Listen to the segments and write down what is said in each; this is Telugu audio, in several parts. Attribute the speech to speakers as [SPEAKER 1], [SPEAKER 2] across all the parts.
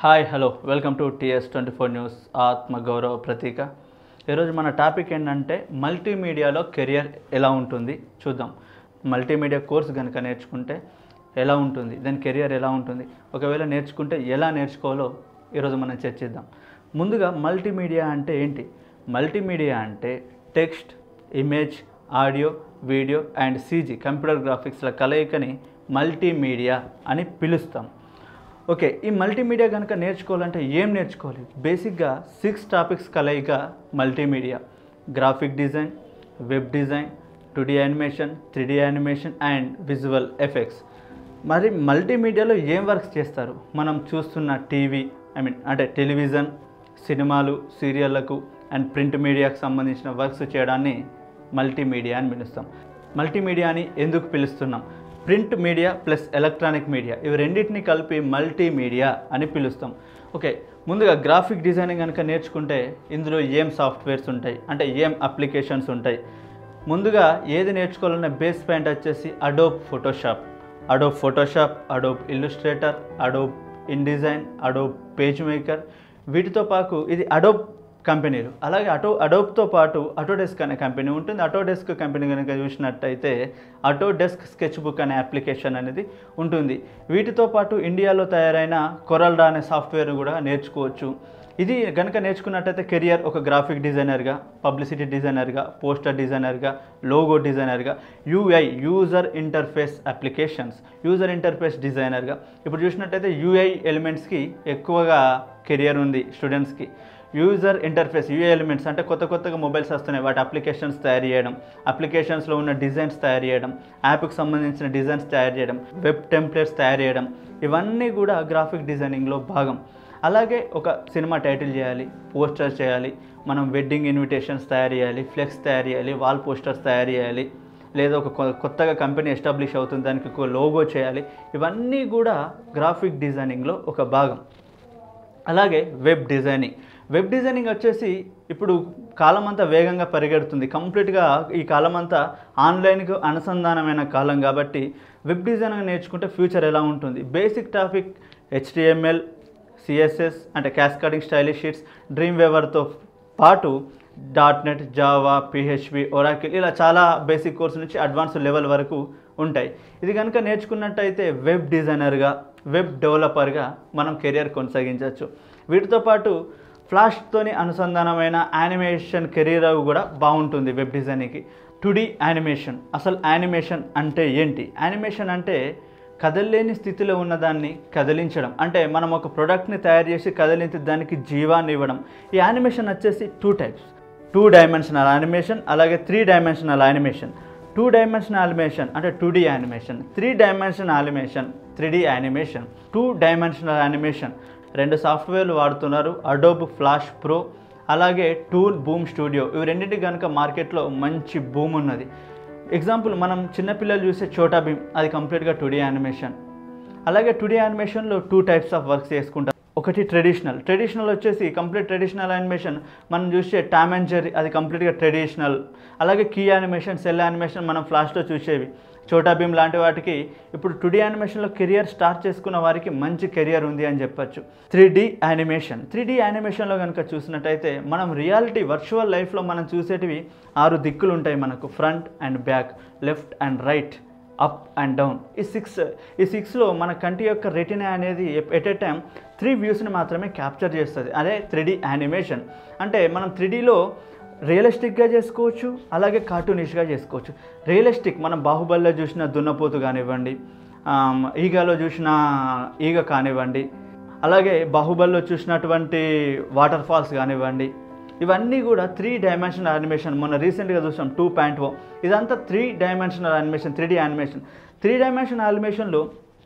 [SPEAKER 1] hi hello welcome to TS twenty four news ఆత్మగౌరవ ప్రతీక ఈరోజు మన టాపిక్ ఏంటంటే మల్టీమీడియాలో కెరియర్ ఎలా ఉంటుంది చూద్దాం మల్టీమీడియా కోర్స్ కనుక నేర్చుకుంటే ఎలా ఉంటుంది దాని కెరియర్ ఎలా ఉంటుంది ఒకవేళ నేర్చుకుంటే ఎలా నేర్చుకోవాలో ఈరోజు మనం చర్చిద్దాం ముందుగా మల్టీమీడియా అంటే ఏంటి మల్టీమీడియా అంటే text image audio video and CG computer గ్రాఫిక్స్ల కలయికని మల్టీమీడియా అని పిలుస్తాం ఓకే ఈ మల్టీమీడియా కనుక నేర్చుకోవాలంటే ఏం నేర్చుకోవాలి బేసిక్గా సిక్స్ టాపిక్స్ కలయిక multimedia graphic design web design two D animation three D animation and visual effects మరి మల్టీమీడియాలో ఏం వర్క్స్ చేస్తారు మనం చూస్తున్న టీవీ ఐ మీన్ అంటే టెలివిజన్ సినిమాలు సీరియళ్లకు అండ్ ప్రింట్ మీడియాకు సంబంధించిన వర్క్స్ చేయడాన్ని మల్టీమీడియా అని పిలుస్తాం మల్టీమీడియా అని ఎందుకు పిలుస్తున్నాం print media plus electronic media ఇవి రెండింటిని కలిపి మల్టీమీడియా అని పిలుస్తాం ఓకే ముందుగా గ్రాఫిక్ డిజైనింగ్ కనుక నేర్చుకుంటే ఇందులో ఏం సాఫ్ట్వేర్స్ ఉంటాయి అంటే ఏం అప్లికేషన్స్ ఉంటాయి ముందుగా ఏది నేర్చుకోవాలన్న బేస్ పాయింట్ వచ్చేసి Adobe Photoshop Adobe Photoshop Adobe Illustrator Adobe InDesign Adobe PageMaker వీటితో పాటు ఇది అడోబ్ కంపెనీలు అలాగే అటో అడోబ్తో పాటు అటోడెస్క్ అనే కంపెనీ ఉంటుంది అటోడెస్క్ కంపెనీ కనుక చూసినట్టయితే అటోడెస్క్ స్కెచ్ బుక్ అనే అప్లికేషన్ అనేది ఉంటుంది వీటితో పాటు ఇండియాలో తయారైన కొరల్డా అనే సాఫ్ట్వేర్ కూడా నేర్చుకోవచ్చు ఇది కనుక నేర్చుకున్నట్టయితే కెరియర్ ఒక గ్రాఫిక్ డిజైనర్గా పబ్లిసిటీ డిజైనర్గా పోస్టర్ డిజైనర్గా లోగో డిజైనర్గా UI user interface applications user interface డిజైనర్గా ఇప్పుడు చూసినట్టయితే యూఐ ఎలిమెంట్స్కి ఎక్కువగా కెరియర్ ఉంది స్టూడెంట్స్కి యూజర్ ఇంటర్ఫేస్ యూఏ ఎలిమెంట్స్ అంటే కొత్త కొత్తగా మొబైల్స్ వస్తున్నాయి వాటి అప్లికేషన్స్ తయారు చేయడం అప్లికేషన్స్లో ఉన్న డిజైన్స్ తయారు చేయడం యాప్కి సంబంధించిన డిజైన్స్ తయారు చేయడం వెబ్ టెంప్లెట్స్ తయారు చేయడం ఇవన్నీ కూడా గ్రాఫిక్ డిజైనింగ్లో భాగం అలాగే ఒక సినిమా టైటిల్ చేయాలి పోస్టర్ చేయాలి మనం వెడ్డింగ్ ఇన్విటేషన్స్ తయారు చేయాలి ఫ్లెక్స్ తయారు చేయాలి వాల్ పోస్టర్స్ తయారు చేయాలి లేదా ఒక కొ- కొత్తగా కంపెనీ ఎస్టాబ్లిష్ అవుతుంది దానికి ఒక లోగో చేయాలి ఇవన్నీ కూడా గ్రాఫిక్ డిజైనింగ్లో ఒక భాగం అలాగే వెబ్ డిజైనింగ్ వెబ్ డిజైనింగ్ వచ్చేసి ఇప్పుడు కాలం అంతా వేగంగా పరిగెడుతుంది కంప్లీట్గా ఈ కాలం అంతా ఆన్లైన్కు అనుసంధానమైన కాలం కాబట్టి వెబ్ డిజైనింగ్ నేర్చుకుంటే ఫ్యూచర్ ఎలా ఉంటుంది బేసిక్ టాపిక్ హెచ్డిఎంఎల్ సిఎస్ఎస్ అంటే క్యాస్కాడింగ్ స్టైలిష్ షీట్స్ డ్రీమ్ వేవర్తో పాటు dot net Java PHP Oracle ఇలా చాలా బేసిక్ కోర్సు నుంచి అడ్వాన్స్ లెవెల్ వరకు ఉంటాయి ఇది కనుక నేర్చుకున్నట్టయితే వెబ్ డిజైనర్గా వెబ్ డెవలపర్గా మనం కెరియర్ కొనసాగించవచ్చు వీటితో పాటు ఫ్లాష్తోని అనుసంధానమైన యానిమేషన్ కెరీర్ కూడా బాగుంటుంది వెబ్ డిజైనింగ్కి టుడి యానిమేషన్ అసలు యానిమేషన్ అంటే ఏంటి యానిమేషన్ అంటే కదలలేని స్థితిలో ఉన్నదాన్ని కదిలించడం అంటే మనం ఒక ప్రోడక్ట్ని తయారు చేసి కదిలించి దానికి జీవాన్ని ఇవ్వడం ఈ యానిమేషన్ వచ్చేసి two types two dimensional animation అలాగే three dimensional animation two dimensional animation అంటే two D animation three dimensional animation three D animation two dimensional animation రెండు సాఫ్ట్వేర్లు వాడుతున్నారు అడోబ్ ఫ్లాష్ ప్రో అలాగే టూల్ బూమ్ స్టూడియో ఇవి రెండింటి కనుక మార్కెట్లో మంచి బూమ్ ఉన్నది ఎగ్జాంపుల్ మనం చిన్నపిల్లలు చూసే చోటా భీమ్ అది కంప్లీట్గా టుడే యానిమేషన్ అలాగే టుడే యానిమేషన్లో టూ టైప్స్ ఆఫ్ వర్క్స్ చేసుకుంటాం ఒకటి ట్రెడిషనల్ ట్రెడిషనల్ వచ్చేసి కంప్లీట్ ట్రెడిషనల్ యానిమేషన్ మనం చూసే టామ్ అండ్ జెర్రీ అది కంప్లీట్గా ట్రెడిషనల్ అలాగే కీ యానిమేషన్ సెల్ యానిమేషన్ మనం ఫ్లాష్లో చూసేవి చోటా భీమ్ లాంటి వాటికి ఇప్పుడు టుడే యానిమేషన్లో కెరియర్ స్టార్ట్ చేసుకున్న వారికి మంచి కెరియర్ ఉంది అని చెప్పొచ్చు three D animation three D యానిమేషన్లో కనుక చూసినట్టయితే మనం రియాలిటీ వర్చువల్ లైఫ్లో మనం చూసేటివి ఆరు దిక్కులు ఉంటాయి మనకు front and back left and right up and down ఈ సిక్స్ ఈ సిక్స్లో మన కంటి యొక్క రెటినా అనేది ఎట్ ఏ టైం త్రీ వ్యూస్ని మాత్రమే క్యాప్చర్ చేస్తుంది అదే త్రీ డి యానిమేషన్ అంటే మనం త్రీ డీలో రియలిస్టిక్గా చేసుకోవచ్చు అలాగే కార్టూనిష్గా చేసుకోవచ్చు రియలిస్టిక్ మనం బాహుబలిలో చూసిన దున్నపోతు కానివ్వండి ఆమ్, ఈగలో చూసిన ఈగ కానివ్వండి అలాగే బాహుబలిలో చూసినటువంటి వాటర్ ఫాల్స్ కానివ్వండి ఇవన్నీ కూడా త్రీ డైమెన్షనల్ యానిమేషన్ మొన్న రీసెంట్గా చూసాం టూ పాయింట్ ఓ ఇదంతా three dimensional animation three D animation three dimensional యానిమేషన్లో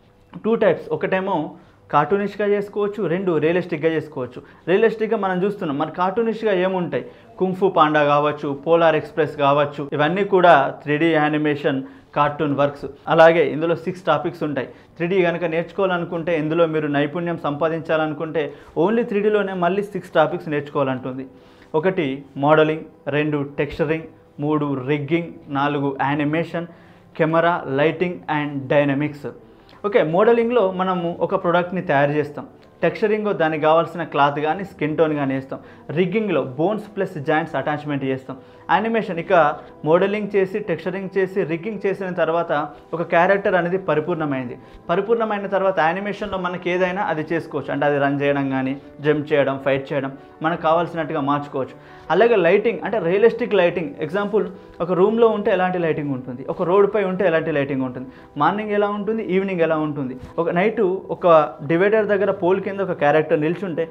[SPEAKER 1] టూ టైప్స్ ఒకటేమో కార్టూనిష్గా చేసుకోవచ్చు రెండు రియలిస్టిక్గా చేసుకోవచ్చు రియలిస్టిక్గా మనం చూస్తున్నాం మరి కార్టూనిష్గా ఏముంటాయి కుంఫు పాండా కావచ్చు పోలార్ ఎక్స్ప్రెస్ కావచ్చు ఇవన్నీ కూడా త్రీ యానిమేషన్ కార్టూన్ వర్క్స్ అలాగే ఇందులో సిక్స్ టాపిక్స్ ఉంటాయి త్రీ కనుక నేర్చుకోవాలనుకుంటే ఇందులో మీరు నైపుణ్యం సంపాదించాలనుకుంటే ఓన్లీ త్రీ మళ్ళీ సిక్స్ టాపిక్స్ నేర్చుకోవాలంటుంది ఒకటి మోడలింగ్ రెండు టెక్స్చరింగ్ మూడు రిగ్గింగ్ నాలుగు animation camera lighting and dynamics okay మోడలింగ్లో మనము ఒక ప్రోడక్ట్ని తయారు చేస్తాం టెక్స్చరింగ్ దానికి కావాల్సిన క్లాత్ కానీ స్కిన్ టోన్ కానీ వేస్తాం రిగ్గింగ్లో బోన్స్ ప్లస్ జాయింట్స్ అటాచ్మెంట్ చేస్తాం యానిమేషన్ ఇక మోడలింగ్ చేసి టెక్స్చరింగ్ చేసి రిగ్గింగ్ చేసిన తర్వాత ఒక క్యారెక్టర్ అనేది పరిపూర్ణమైంది పరిపూర్ణమైన తర్వాత యానిమేషన్లో మనకి ఏదైనా అది చేసుకోవచ్చు అంటే అది రన్ చేయడం కానీ జంప్ చేయడం ఫైట్ చేయడం మనకు కావాల్సినట్టుగా మార్చుకోవచ్చు అలాగే లైటింగ్ అంటే రియలిస్టిక్ లైటింగ్ ఎగ్జాంపుల్ ఒక రూమ్లో ఉంటే ఎలాంటి లైటింగ్ ఉంటుంది ఒక రోడ్డుపై ఉంటే ఎలాంటి లైటింగ్ ఉంటుంది మార్నింగ్ ఎలా ఉంటుంది ఈవినింగ్ ఎలా ఉంటుంది ఒక నైటు ఒక డివైడర్ దగ్గర పోల్ కింద ఒక క్యారెక్టర్ నిల్చుంటే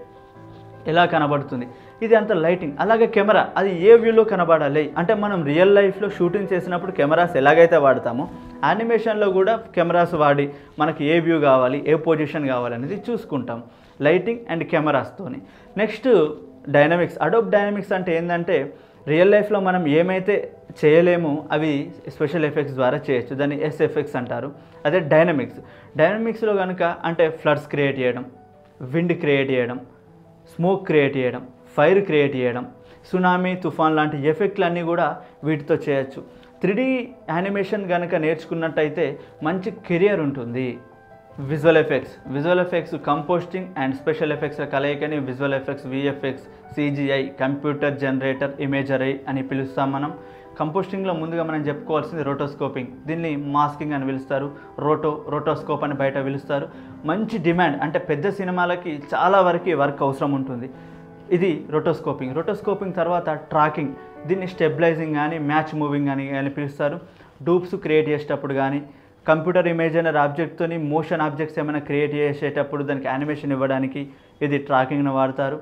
[SPEAKER 1] ఎలా కనబడుతుంది ఇది అంత లైటింగ్ అలాగే కెమెరా అది ఏ వ్యూలో కనబడాలి అంటే మనం రియల్ లైఫ్లో షూటింగ్ చేసినప్పుడు కెమెరాస్ ఎలాగైతే వాడతామో యానిమేషన్లో కూడా కెమెరాస్ వాడి మనకి ఏ వ్యూ కావాలి ఏ పొజిషన్ కావాలి అనేది చూసుకుంటాం లైటింగ్ అండ్ కెమెరాస్తోని నెక్స్ట్ డైనమిక్స్ అడోబ్ డైనమిక్స్ అంటే ఏంటంటే రియల్ లైఫ్లో మనం ఏమైతే చేయలేమో అవి స్పెషల్ ఎఫెక్ట్స్ ద్వారా చేయొచ్చు దాన్ని ఎస్ ఎఫెక్ట్స్ అంటారు అదే డైనమిక్స్ డైనమిక్స్లో కనుక అంటే ఫ్లడ్స్ క్రియేట్ చేయడం విండ్ క్రియేట్ చేయడం స్మోక్ క్రియేట్ చేయడం ఫైర్ క్రియేట్ చేయడం సునామీ తుఫాన్ లాంటి ఎఫెక్ట్లన్నీ కూడా వీటితో చేయొచ్చు త్రీ యానిమేషన్ కనుక నేర్చుకున్నట్టయితే మంచి కెరియర్ ఉంటుంది visual effects visual effects composting and special effects కలయికని visual effects VFX CGI computer generator imagery అని పిలుస్తాం మనం కంపోస్టింగ్లో ముందుగా మనం చెప్పుకోవాల్సింది రోటోస్కోపింగ్ దీన్ని మాస్కింగ్ అని పిలుస్తారు రోటో రోటోస్కోప్ అని బయట పిలుస్తారు మంచి డిమాండ్ అంటే పెద్ద సినిమాలకి చాలా వరకు వర్క్ అవసరం ఉంటుంది ఇది రోటోస్కోపింగ్ రోటోస్కోపింగ్ తర్వాత ట్రాకింగ్ దీన్ని స్టెబిలైజింగ్ కానీ మ్యాచ్ మూవింగ్ అని అని పిలుస్తారు డూప్స్ క్రియేట్ చేసేటప్పుడు కానీ కంప్యూటర్ ఇమేజ్ అనే ఆబ్జెక్ట్తోని మోషన్ ఆబ్జెక్ట్స్ ఏమైనా క్రియేట్ చేసేటప్పుడు దానికి యానిమేషన్ ఇవ్వడానికి ఇది ట్రాకింగ్ను వాడతారు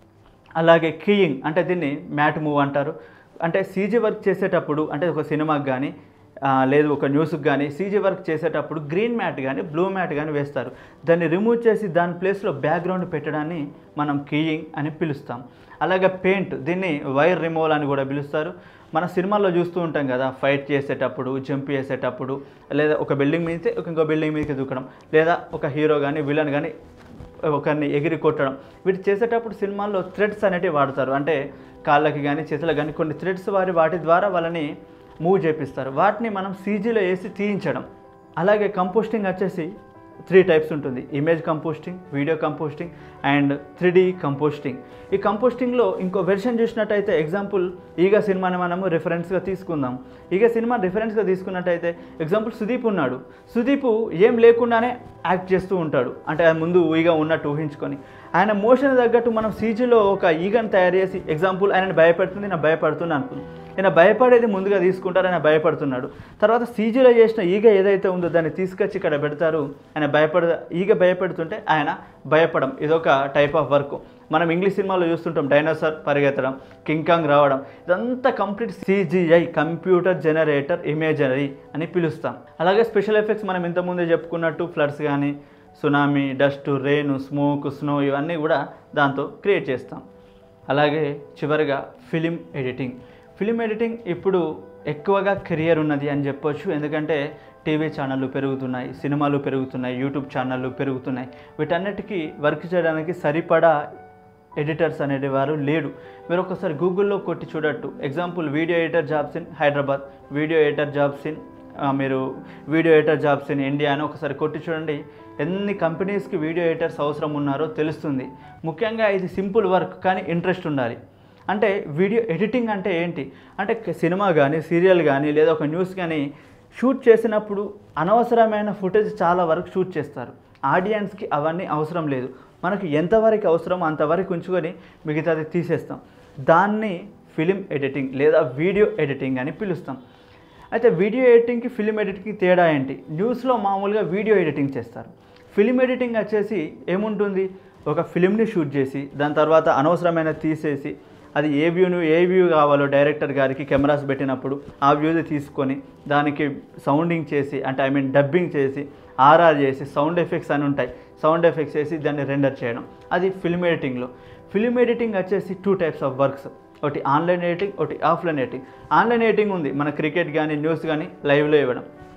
[SPEAKER 1] అలాగే కీయింగ్ అంటే దీన్ని మ్యాట్ మూవ్ అంటారు అంటే సీజీ వర్క్ చేసేటప్పుడు అంటే ఒక సినిమాకి కానీ ఆ, లేదు ఒక న్యూస్కి కానీ సీజీ వర్క్ చేసేటప్పుడు గ్రీన్ మ్యాట్ కానీ బ్లూ మ్యాట్ కానీ వేస్తారు దాన్ని రిమూవ్ చేసి దాని ప్లేస్లో బ్యాక్గ్రౌండ్ పెట్టడాన్ని మనం కీయింగ్ అని పిలుస్తాం అలాగే పెయింట్ దీన్ని వైర్ రిమూవల్ అని కూడా పిలుస్తారు మన సినిమాల్లో చూస్తూ ఉంటాం కదా ఫైట్ చేసేటప్పుడు జంప్ చేసేటప్పుడు లేదా ఒక బిల్డింగ్ మీదకి ఇంకో బిల్డింగ్ మీదకి దూకడం లేదా ఒక హీరో కానీ విలన్ కానీ ఒకరిని ఎగిరి కొట్టడం వీటి చేసేటప్పుడు సినిమాల్లో థ్రెడ్స్ అనేటివి వాడతారు అంటే కాళ్ళకి కానీ చేతులకు కానీ కొన్ని థ్రెడ్స్ వారి వాటి ద్వారా వాళ్ళని మూవ్ చేపిస్తారు వాటిని మనం సీజీలో వేసి తీయించడం అలాగే కంపోస్టింగ్ వచ్చేసి త్రీ టైప్స్ ఉంటుంది image composting video composting and three composting ఈ కంపోస్టింగ్లో ఇంకో వెర్షన్ చూసినట్టయితే ఎగ్జాంపుల్ ఈగ సినిమాని మనము రిఫరెన్స్గా తీసుకుందాం ఈగ సినిమా రిఫరెన్స్గా తీసుకున్నట్టయితే ఎగ్జాంపుల్ సుదీప్ ఉన్నాడు సుదీప్ ఏం లేకుండానే యాక్ట్ చేస్తూ ఉంటాడు అంటే ఆయన ముందు ఈగ ఉన్నట్టు ఊహించుకొని ఆయన మోషన్ తగ్గట్టు మనం సీజీలో ఒక ఈగను తయారు చేసి ఎగ్జాంపుల్ ఆయన భయపెడుతుంది నేను భయపడుతున్నా అనుకుంది ఆయన భయపడేది ముందుగా తీసుకుంటారు ఆయన భయపడుతున్నాడు తర్వాత సీజీలో చేసిన ఈగ ఏదైతే ఉందో దాన్ని తీసుకొచ్చి ఇక్కడ పెడతారు ఆయన భయపడ ఈగ భయపెడుతుంటే ఆయన భయపడం ఇదొక టైప్ ఆఫ్ వర్క్ మనం ఇంగ్లీష్ సినిమాలో చూస్తుంటాం డైనోసార్ పరిగెత్తడం కింగ్ కాంగ్ రావడం ఇదంతా complete CGI computer generator imagery అని పిలుస్తాం అలాగే స్పెషల్ ఎఫెక్ట్స్ మనం ఇంతకుముందే చెప్పుకున్నట్టు ఫ్లడ్స్ కానీ tsunami dust rain smoke snow ఇవన్నీ కూడా దాంతో క్రియేట్ చేస్తాం అలాగే చివరిగా ఫిలిం ఎడిటింగ్ ఫిలిం ఎడిటింగ్ ఇప్పుడు ఎక్కువగా కెరియర్ ఉన్నది అని చెప్పొచ్చు ఎందుకంటే టీవీ ఛానళ్ళు పెరుగుతున్నాయి సినిమాలు పెరుగుతున్నాయి యూట్యూబ్ ఛానళ్ళు పెరుగుతున్నాయి వీటన్నిటికీ వర్క్ చేయడానికి సరిపడా ఎడిటర్స్ అనేటి వారు లేడు మీరు ఒకసారి గూగుల్లో కొట్టి చూడట్టు example video editor jobs in Hyderabad video editor jobs in ఆ, మీరు video editor jobs in India అని ఒకసారి కొట్టి చూడండి ఎన్ని కంపెనీస్కి వీడియో ఎడిటర్స్ అవసరం ఉన్నారో తెలుస్తుంది ముఖ్యంగా ఇది సింపుల్ వర్క్ కానీ ఇంట్రెస్ట్ ఉండాలి అంటే వీడియో ఎడిటింగ్ అంటే ఏంటి అంటే క- సినిమా కానీ సీరియల్ కానీ లేదా ఒక న్యూస్ కానీ షూట్ చేసినప్పుడు అనవసరమైన ఫుటేజ్ చాలా వరకు షూట్ చేస్తారు ఆడియన్స్కి అవన్నీ అవసరం లేదు మనకు ఎంతవరకు అవసరమో అంతవరకు ఉంచుకొని మిగతాది తీసేస్తాం దాన్ని ఫిలిం ఎడిటింగ్ లేదా వీడియో ఎడిటింగ్ అని పిలుస్తాం అయితే వీడియో ఎడిటింగ్కి ఫిలిం ఎడిటింగ్కి తేడా ఏంటి న్యూస్లో మామూలుగా వీడియో ఎడిటింగ్ చేస్తారు ఫిలిం ఎడిటింగ్ వచ్చేసి ఏముంటుంది ఒక ఫిలింని షూట్ చేసి దాని తర్వాత అనవసరమైన తీసేసి అది ఏ వ్యూను ఏ వ్యూ కావాలో డైరెక్టర్ గారికి కెమెరాస్ పెట్టినప్పుడు ఆ వ్యూని తీసుకొని దానికి సౌండింగ్ చేసి అంటే ఐ మీన్ డబ్బింగ్ చేసి ఆర్ఆర్ చేసి సౌండ్ ఎఫెక్ట్స్ అని ఉంటాయి సౌండ్ ఎఫెక్ట్స్ చేసి దాన్ని రెండర్ చేయడం అది ఫిల్మ్ ఎడిటింగ్లో ఫిల్మ్ ఎడిటింగ్ వచ్చేసి టూ టైప్స్ ఆఫ్ వర్క్స్ ఒకటి ఆన్లైన్ ఎడిటింగ్ ఒకటి ఆఫ్లైన్ ఎడిటింగ్ ఆన్లైన్ ఎడిటింగ్ ఉంది మన క్రికెట్ కానీ న్యూస్ కానీ లైవ్లో ఇవ్వడం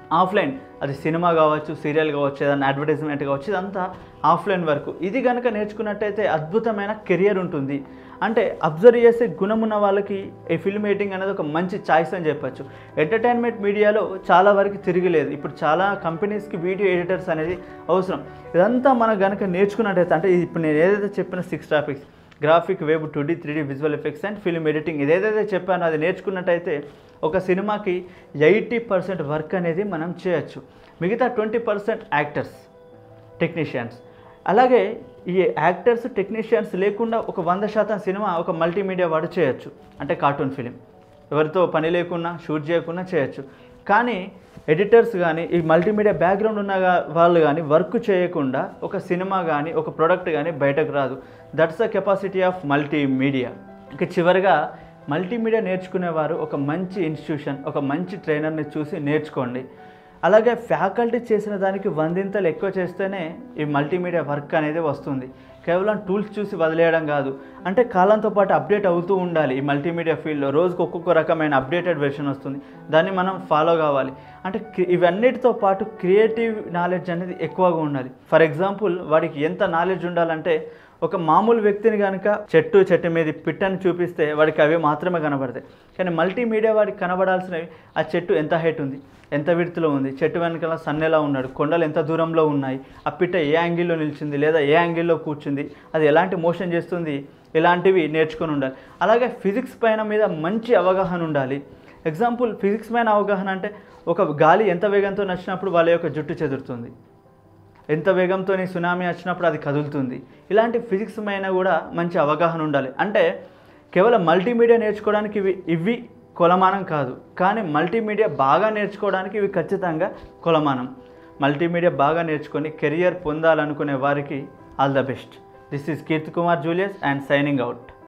[SPEAKER 1] ఆఫ్లైన్ అది సినిమా కావచ్చు సీరియల్ కావచ్చు ఏదైనా అడ్వర్టైజ్మెంట్ కావచ్చు ఇదంతా ఆఫ్లైన్ వరకు ఇది కనుక నేర్చుకున్నట్టయితే అద్భుతమైన కెరియర్ ఉంటుంది అంటే అబ్జర్వ్ చేసే గుణం ఉన్న వాళ్ళకి ఈ ఫిల్మ్ ఎడిటింగ్ అనేది ఒక మంచి చాయిస్ అని చెప్పొచ్చు ఎంటర్టైన్మెంట్ మీడియాలో చాలా వరకు తిరగలేదు ఇప్పుడు చాలా కంపెనీస్కి వీడియో ఎడిటర్స్ అనేది అవసరం ఇదంతా మనం కనుక నేర్చుకున్నట్టయితే అంటే ఇప్పుడు నేను ఏదైతే చెప్పిన six topics graphic web two D three D visual effects and film editing ఇదేదైతే చెప్పానో అది నేర్చుకున్నట్టయితే ఒక సినిమాకి ఎయిటీ పర్సెంట్ వర్క్ అనేది మనం చేయొచ్చు మిగతా ట్వంటీ పర్సెంట్ యాక్టర్స్ టెక్నీషియన్స్ అలాగే ఈ యాక్టర్స్ టెక్నీషియన్స్ లేకుండా ఒక వంద శాతం సినిమా ఒక మల్టీమీడియా వాడు చేయొచ్చు అంటే కార్టూన్ ఫిలిం ఎవరితో పని లేకున్నా షూట్ చేయకుండా చేయొచ్చు కానీ ఎడిటర్స్ కానీ ఈ మల్టీమీడియా బ్యాక్గ్రౌండ్ ఉన్న గా- వాళ్ళు కానీ వర్క్ చేయకుండా ఒక సినిమా కానీ ఒక ప్రోడక్ట్ కానీ బయటకు రాదు that's the capacity of multimedia ఇక చివరిగా మల్టీమీడియా నేర్చుకునేవారు ఒక మంచి ఇన్స్టిట్యూషన్ ఒక మంచి ట్రైనర్ని చూసి నేర్చుకోండి అలాగే ఫ్యాకల్టీ చేసిన దానికి వందింతలు ఎక్కువ చేస్తేనే ఈ మల్టీమీడియా వర్క్ అనేది వస్తుంది కేవలం టూల్స్ చూసి వదిలేయడం కాదు అంటే కాలంతో పాటు అప్డేట్ అవుతూ ఉండాలి ఈ మల్టీమీడియా ఫీల్డ్లో రోజుకు ఒక్కొక్క రకమైన అప్డేటెడ్ వెర్షన్ వస్తుంది దాన్ని మనం ఫాలో కావాలి అంటే క్రి- ఇవన్నిటితో పాటు క్రియేటివ్ నాలెడ్జ్ అనేది ఎక్కువగా ఉండాలి ఫర్ ఎగ్జాంపుల్ వాడికి ఎంత నాలెడ్జ్ ఉండాలంటే ఒక మామూలు వ్యక్తిని కనుక చెట్టు చెట్టు మీద పిట్టని చూపిస్తే వాడికి అవి మాత్రమే కనబడతాయి కానీ మల్టీమీడియా వాడికి కనబడాల్సినవి ఆ చెట్టు ఎంత హైట్ ఉంది ఎంత విడుతులో ఉంది చెట్టు వెనకాల సన్ ఎలా ఉన్నాడు కొండలు ఎంత దూరంలో ఉన్నాయి ఆ పిట్ట ఏ యాంగిల్లో నిలిచింది లేదా ఏ యాంగిల్లో కూర్చుంది అది ఎలాంటి మోషన్ చేస్తుంది ఇలాంటివి నేర్చుకొని ఉండాలి అలాగే ఫిజిక్స్ పైన మీద మంచి అవగాహన ఉండాలి ఎగ్జాంపుల్ ఫిజిక్స్ పైన అవగాహన అంటే ఒక గాలి ఎంత వేగంతో నచ్చినప్పుడు వాళ్ళ యొక్క జుట్టు చెదురుతుంది ఎంత వేగంతో సునామీ వచ్చినప్పుడు అది కదులుతుంది ఇలాంటి ఫిజిక్స్ పైన కూడా మంచి అవగాహన ఉండాలి అంటే కేవలం మల్టీమీడియా నేర్చుకోవడానికి ఇవి ఇవి కొలమానం కాదు కానీ మల్టీమీడియా బాగా నేర్చుకోవడానికి ఇవి ఖచ్చితంగా కొలమానం మల్టీమీడియా బాగా నేర్చుకొని కెరియర్ పొందాలనుకునే వారికి all the best this is Keerthi Kumar Julius and signing out